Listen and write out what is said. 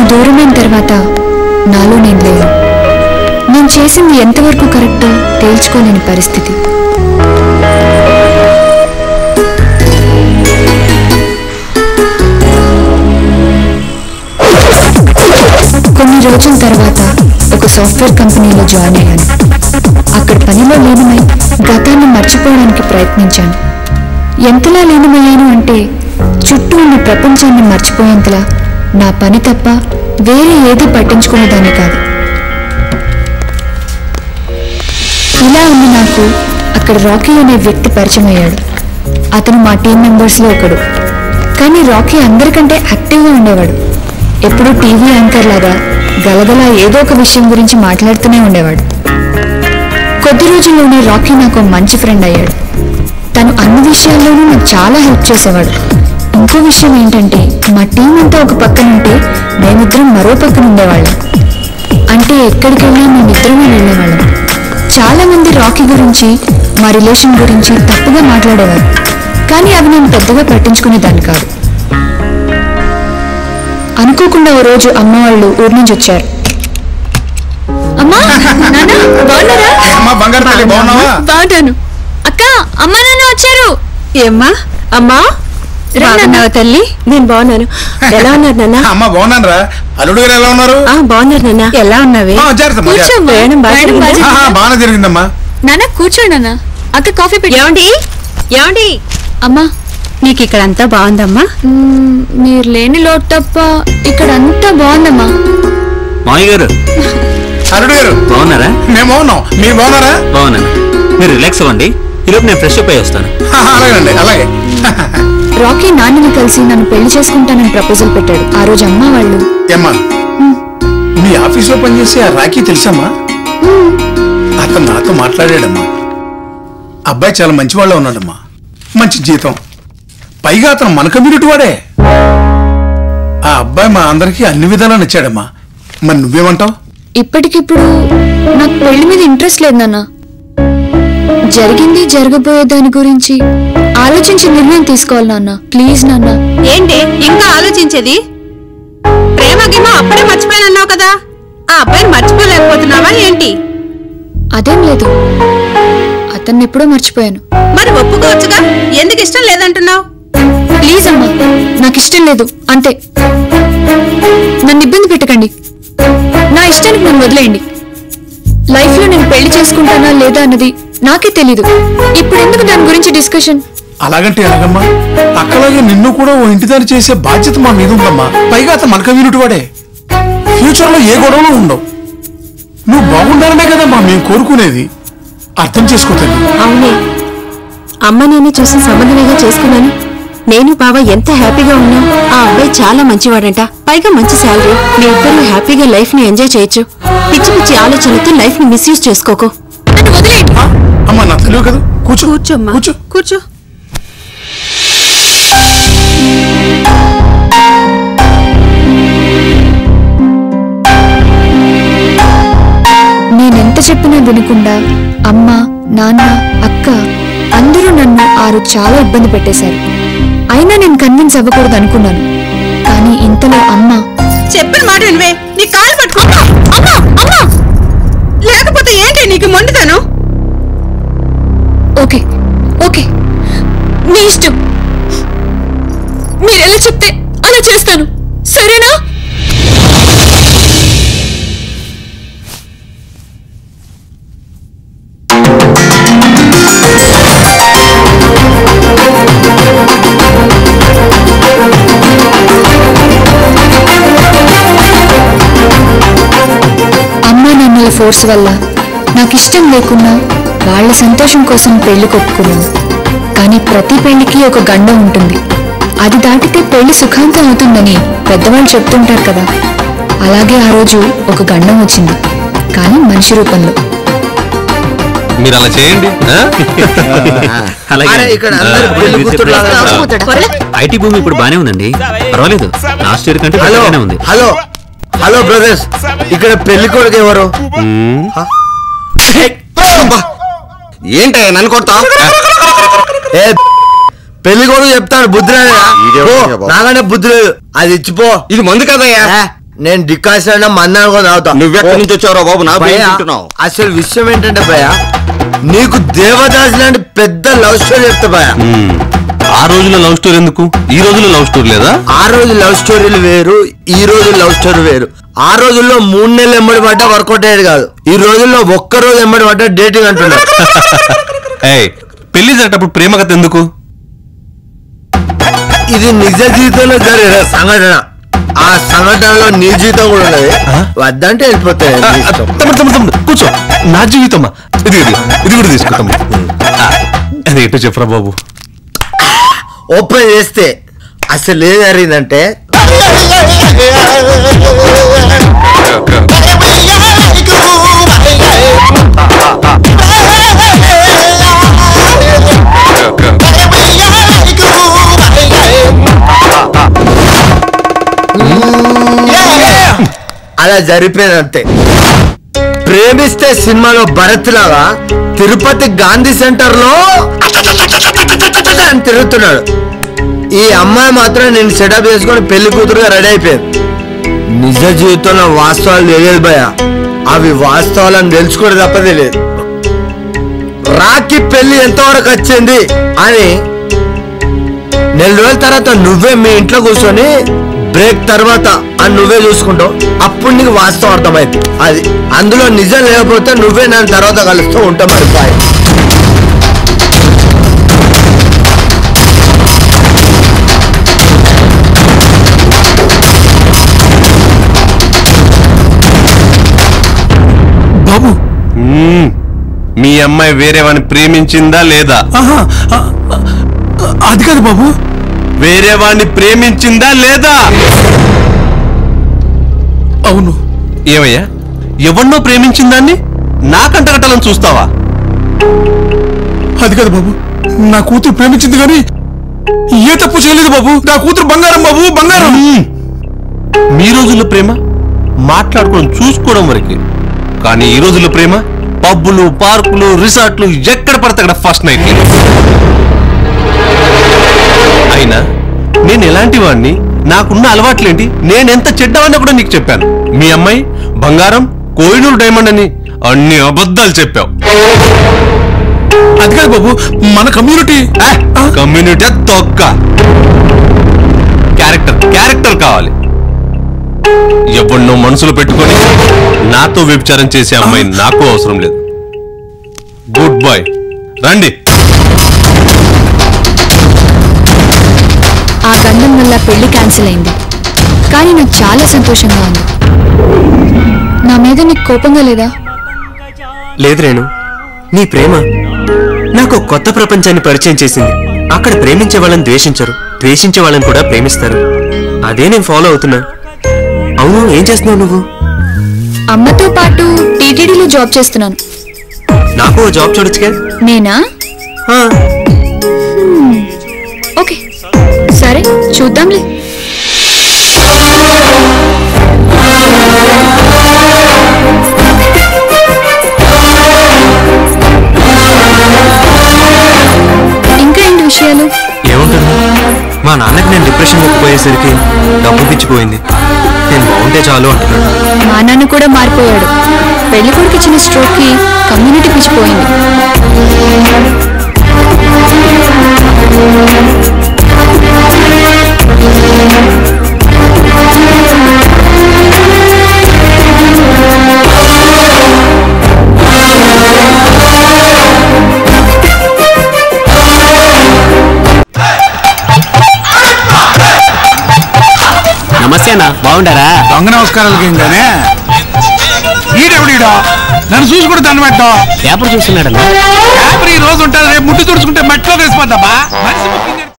దూరమైన తర్వాత నాలో నేను లేను నేను చేసింది ఎంతవరకు కరెక్టో తేల్చుకోలేని పరిస్థితి కొన్ని రోజుల తర్వాత ఒక సాఫ్ట్వేర్ కంపెనీలో జాయిన్ అయ్యాను అక్కడ పనిలో లీనమై గతాన్ని మర్చిపోవడానికి ప్రయత్నించాను ఎంతలా లీనమయ్యాను అంటే చుట్టూ ఉన్న ప్రపంచాన్ని మర్చిపోయేంతలా నా పని తప్ప వేరే ఏది పట్టించుకునేదాన్ని కాదు ఇలా ఉంది నాకు అక్కడ రాకీ అనే వ్యక్తి పరిచయం అయ్యాడు అతను మా టీం మెంబర్స్లో ఒకడు కానీ రాకీ అందరికంటే యాక్టివ్గా ఉండేవాడు ఎప్పుడూ టీవీ యాంకర్ లాగా గలగల ఏదో ఒక విషయం గురించి మాట్లాడుతూనే ఉండేవాడు కొద్ది రోజుల్లోనే రాకీ నాకు ఒక మంచి ఫ్రెండ్ అయ్యాడు తను అన్ని విషయాల్లోనూ నాకు చాలా హెల్ప్ చేసేవాడు ఇంకో విషయం ఏంటంటే మా టీం అంతా ఒక పక్కన ఉంటే మేమిద్దరం మరో పక్కన ఉండేవాళ్ళం అంటే ఎక్కడికి వెళ్ళినా మేమిద్దరమే వెళ్ళేవాళ్ళం చాలా మంది రాకీ గురించి మా రిలేషన్ గురించి తప్పుగా మాట్లాడేవారు కానీ అవి నేను పెద్దగా పట్టించుకునేదాన్ని కాదు అనుకోకుండా ఓ రోజు అమ్మ వాళ్ళు ఊరి నుంచి వచ్చారు అమ్మా నాన్న బాగున్నారా అమ్మా బంగారు తల్లి బాగున్నావా బాగుంటాను అక్క అమ్మ నాన్న వచ్చారు ఏమ్మా అమ్మా బాగున్నావా తల్లి నేను బాగున్నాను ఎలా ఉన్నారు నాన్న అమ్మా బాగున్నాను రా అల్లుడు గారు ఎలా ఉన్నారు ఆ బాగున్నారు నాన్న ఎలా ఉన్నావే ఆ, జాగ్రత్త అమ్మా, జాగ్రత్త. కూర్చోమ్మా. ప్రయాణం బాగా ప్రయాణం బాగా జరిగిందా? ఆహా, బాగానే జరిగిందమ్మా నాన్న కూర్చోండి నాన్న అక్క కాఫీ పెట్టి ఏమండి ఏమండి అమ్మా నీకు ఇక్కడ అంతా బాగుందమ్మా మ్మ్, మీరు లేని లోటు తప్ప ఇక్కడ అంతా బాగుందమ్మా మామయ్య గారు అల్లుడు గారు బాగున్నారా మేము బాగున్నాం మీరు బాగున్నారా బాగున్నాను మీరు రిలాక్స్ అవ్వండి ఈలోపు నేను ఫ్రెష్ అప్ అయ్యి వస్తాను ఆహా, అలాగండి అలాగే రాకీ నాన్నని కలిసి నన్ను పెళ్లి చేసుకుంటానని ప్రపోజల్ పెట్టాడు ఆ రోజు అమ్మ వాళ్ళు ఏమ్మా మీ ఆఫీస్లో పనిచేసే ఆ రాఖీ తెలుసమ్మా అతను నాతో మాట్లాడాడమ్మా అబ్బాయి చాలా మంచివాళ్ళ ఉన్నాడమ్మా మంచి జీతం పైగా అతను మన కమ్యూనిటీ వాడే ఆ అబ్బాయి మా అందరికీ అన్ని విధాలా నచ్చాడమ్మా మరి నువ్వేమంటావు ఇప్పటికిప్పుడు నాకు పెళ్లి మీద ఇంట్రెస్ట్ లేదు నాన్న జరిగింది జరగబోయే దాని గురించి ఆలోచించి నిర్ణయం తీసుకోవాలి నాన్న ప్లీజ్ నాన్న ఏంటి ఇంకా ఆలోచించేది ప్రేమ గిమ అప్పుడే మర్చిపోయానన్నావు కదా ఆ అబ్బాయిని మర్చిపోలేకపోతున్నావా ఏంటి అదేం లేదు అతన్ని ఎప్పుడో మర్చిపోయాను మరి ఒప్పుకోవచ్చుగా ఎందుకు ఇష్టం లేదంటున్నావు ప్లీజ్ అమ్మా నాకు ఇష్టం లేదు అంతే నన్ను ఇబ్బంది పెట్టకండి నా ఇష్టానికి నన్ను వదిలేయండి లైఫ్ లో నేను పెళ్లి చేసుకుంటానా లేదా అన్నది నాకే తెలీదు ఇప్పుడు ఎందుకు దాని గురించి డిస్కషన్ అలాగంటే ఎలాగమ్మా అక్కలాగే నిన్ను కూడా ఓ ఇంటిదారి చేసే బాధ్యత మా మీద ఉందమ్మా పైగా అతను మన కమ్యూనిటీ వాడే ఫ్యూచర్ లో ఏ గొడవలు ఉండవు నువ్వు బాగుండాలనే కదమ్మా మేము కోరుకునేది అర్థం చేసుకో తల్లి అవునే అమ్మ నేను చూసిన సంబంధమేగా చేసుకున్నాను నేను బావ ఎంత హ్యాపీగా ఉన్నాం ఆ అబ్బాయి చాలా మంచివాడంట పైగా మంచి శాలరీ మీ ఇద్దరు హ్యాపీగా లైఫ్ ని ఎంజాయ్ చేయొచ్చు పిచ్చి పిచ్చి ఆలోచనలతో లైఫ్ ని మిస్యూజ్ చేసుకోకు నన్ను వదిలేయండి ఆ, అమ్మా నా తెలివి కదా కూర్చో కూర్చోమ్మా కూర్చో కూర్చో నేనెంత చెప్పినా వినకుండా అమ్మ నాన్న అక్క అందరూ నన్ను ఆరు చాలా ఇబ్బంది పెట్టేశారు అయినా నేను కన్విన్స్ అవ్వకూడదు అనుకున్నాను కానీ ఇంతలో అమ్మ చెప్పిన మాట వినివే నీ కాలు పట్టుకో లేకపోతే ఏంటి నీకు మొండితనం ఓకే ఓకే మీ ఇష్టం మీరు ఎలా చెప్తే అలా చేస్తాను సరేనా అమ్మా నాన్నల ఫోర్స్ వల్ల నాకు ఇష్టం లేకున్నా వాళ్ళ సంతోషం కోసం పెళ్లి కొప్పుకున్నాను కానీ ప్రతి పెళ్లికి ఒక గండం ఉంటుంది అది దాటితే పెళ్లి సుఖాంతం అవుతుందని పెద్దవాళ్ళు చెప్తుంటారు కదా అలాగే ఆ రోజు ఒక గండం వచ్చింది కానీ మనిషి రూపంలో మీరు అలా చేయండి ఆ? అలాగే. అరే, ఇక్కడ అందరూ ఆ, పెళ్లి మీరు కూతురులాగా చెప్పినట్టు ఐటీ భూమి ఇప్పుడు బానే ఉందండి పర్వాలేదు లాస్ట్ ఇయర్ కంటే హలో బాగానే ఉంది హలో హలో బ్రదర్స్ ఇక్కడ పెళ్లి కొడుకు ఎవరు మ్మ్. ఏంటయ్యా నన్ను కొడతా ఏ పెళ్లి కొడుకు చెప్తాడు బుద్ధి రాదురా? ఈడే పో, ఉన్నాయా బాబు? నాకంటే బుద్ధి లేదు అది ఇచ్చిపో ఇది మందు కదయ్యా నేను డికాషన్ అయినా మందాన్ని కూడా తాగుతా నువ్వెక్కడి నుంచి వచ్చావురా బాబు నా పేరు భయ్యా, వింటున్నావు అసలు విషయం ఏంటంటే భయ నీకు దేవదాస్ లాంటి పెద్ద లవ్ స్టోరీ చెప్తా భయ మ్మ్. ఆ రోజుల్లో లవ్ స్టోరీ ఎందుకు ఈ రోజుల్లో లవ్ స్టోరీ లేదా ఆ రోజు లవ్ స్టోరీలు వేరు ఈ రోజు లవ్ స్టోరీ వేరు ఆ రోజుల్లో మూడు నెలలు ఎమ్మడి పడ్డా వర్కౌట్ అయ్యేది కాదు ఈ రోజుల్లో ఒక్క రోజు ఎమ్మడి పడ్డా డేటింగ్ అంటున్నారు ఏయ్ పెళ్లి జరిగేటప్పుడు ప్రేమ కథ ఎందుకు ఇది నిజ జీవితంలో జరిగిన సంఘటన ఆ సంఘటనలో నీ జీవితం కూడా ఉన్నది వద్దంటే వెళ్ళిపోతాయి ఆ, నీ ఆ, ఇష్టం. తమ్ముడు తమ్ముడు తమ్ముడు కూర్చో నా జీవితమ్మా ఇది ఇది ఇది కూడా తీసుకో తమ్ముడు ఆ, అది ఏంటో చెప్పరా బాబు ఓపెన్ చేస్తే అసలు ఏం జరిగిందంటే అలా జరిపోయింది అంతే ప్రేమిస్తే సినిమాలో భరత్ లాగా తిరుపతి గాంధీ సెంటర్ లో అని తిరుగుతున్నాడు ఈ అమ్మాయి మాత్రం నేను సెటప్ చేసుకొని పెళ్లి కూతురుగా రెడీ అయిపోయింది నిజ జీవితంలో వాస్తవాలు తెలియదు భయ అవి వాస్తవాలను తెలుసుకోవడం తప్ప తెలియదు రాకి పెళ్లి ఎంతవరకు వచ్చింది అని నెల రోజుల తర్వాత నువ్వే మీ ఇంట్లో కూర్చొని బ్రేక్ తర్వాత అని నువ్వే చూసుకుంటావు అప్పుడు నీకు వాస్తవం అర్థమైంది అది అందులో నిజం లేకపోతే నువ్వే నన్ను తర్వాత కలుస్తూ ఉంటాం మరి బాయ్ బాబు మ్మ్. మీ అమ్మాయి వేరే వాడిని ప్రేమించిందా లేదా ఆహా, ఆ, ఆ, అది కాదు బాబు వేరే వాడిని ప్రేమించిందా లేదా అవును ఏమయ్యా ఎవన్నో ప్రేమించిందాన్ని నాకంట కట్టాలని చూస్తావా అది కాదు బాబు నా కూతురు ప్రేమించింది కానీ ఏ తప్పు చేయలేదు బాబు నా కూతురు బంగారం బాబు బంగారం మ్మ్. మీ రోజుల్లో ప్రేమ మాట్లాడుకోవడం చూసుకోవడం వరకే కానీ ఈ రోజుల్లో ప్రేమ పబ్బులు పార్కులు రిసార్ట్లు ఎక్కడ పడితే అక్కడ ఫస్ట్ నైట్ అయినా నేను ఎలాంటి వాడిని నాకున్న అలవాట్లేంటి నేనెంత చెడ్డవాడిని కూడా నీకు చెప్పాను మీ అమ్మాయి బంగారం కోహినూరు డైమండ్ అని అన్ని అబద్ధాలు చెప్పావు అది కాదు బాబు మన కమ్యూనిటీ కమ్యూనిటీ తొక్క క్యారెక్టర్ క్యారెక్టర్ కావాలి ఎవరినో మనసులో పెట్టుకొని నాతో వ్యభిచారం చేసే అమ్మాయి నాకు అవసరం లేదు గుడ్ బాయ్ రండి ఆ గండం వల్ల పెళ్లి క్యాన్సిల్ అయింది కానీ నాకు చాలా సంతోషంగా ఉంది నా మీద నీకు కోపంగా లేదా లేదు రేణు నీ ప్రేమ నాకు ఒక కొత్త ప్రపంచాన్ని పరిచయం చేసింది అక్కడ ప్రేమించే వాళ్ళని ద్వేషించరు ద్వేషించే వాళ్ళని కూడా ప్రేమిస్తారు అదే నేను ఫాలో అవుతున్నా అవును ఏం చేస్తున్నావు నువ్వు అమ్మతో పాటు టీటీడీలో జాబ్ చేస్తున్నాను నాకు ఓ జాబ్ చూడొచ్చుగా నేనా ఆ, ఓకే సరే చూద్దాంలే ఇంకా ఏంటి విషయాలు ఏముంటుంది మా నాన్నకి నేను డిప్రెషన్లోకి పోయేసరికి డబ్బు పిచ్చిపోయింది నేను బాగుంటే చాలు అంటున్నాడు మా నాన్న కూడా మారిపోయాడు పెళ్లి కొడుకు ఇచ్చిన స్ట్రోక్ కి కమ్యూనిటీ పిచ్చిపోయింది నమస్తే అన్న బాగుండారా దొంగ నమస్కారాలకి ఏంటనే ఈడెవడీడో నన్ను చూసి కూడా దండం పెట్టావు పేపర్ చూస్తున్నాడన్నా పేపర్ ఈ రోజు ఉంటుంది రేపు ముట్టి తుడుచుకుంటే మట్టిలో వేసిపోద్దామా మనిషి ముఖ్యంగా